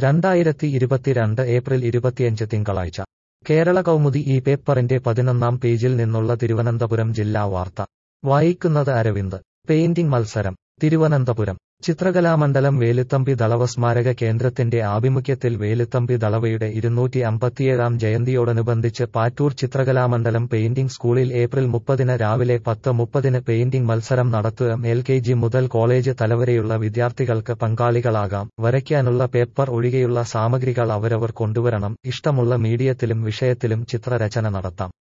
രണ്ടായിരത്തി ഇരുപത്തിരണ്ട് ഏപ്രിൽ ഇരുപത്തിയഞ്ച് തിങ്കളാഴ്ച കേരള കൗമുദി ഈ പേപ്പറിന്റെ പതിനൊന്നാം പേജിൽ നിന്നുള്ള തിരുവനന്തപുരം ജില്ലാ വാർത്ത വായിക്കുന്നത് അരവിന്ദ് പെയിന്റിംഗ് മത്സരം തിരുവനന്തപുരം ചിത്രകലാമണ്ഡലം വേലുത്തമ്പി ദളവ സ്മാരക കേന്ദ്രത്തിന്റെ ആഭിമുഖ്യത്തിൽ വേലുത്തമ്പി ദളവയുടെ ഇരുന്നൂറ്റി അമ്പത്തിയേഴാം ജയന്തിയോടനുബന്ധിച്ച് പാറ്റൂർ ചിത്രകലാമണ്ഡലം പെയിന്റിംഗ് സ്കൂളിൽ ഏപ്രിൽ മുപ്പതിന് രാവിലെ പത്ത് മുപ്പതിന് പെയിന്റിംഗ് മത്സരം നടത്തുകയും എൽ കെ ജി മുതൽ കോളേജ് തലവരെയുള്ള വിദ്യാർത്ഥികൾക്ക് പങ്കാളികളാകാം വരയ്ക്കാനുള്ള പേപ്പർ ഒഴികെയുള്ള സാമഗ്രികൾ അവരവർ കൊണ്ടുവരണം ഇഷ്ടമുള്ള മീഡിയത്തിലും വിഷയത്തിലും ചിത്രരചന നടത്താം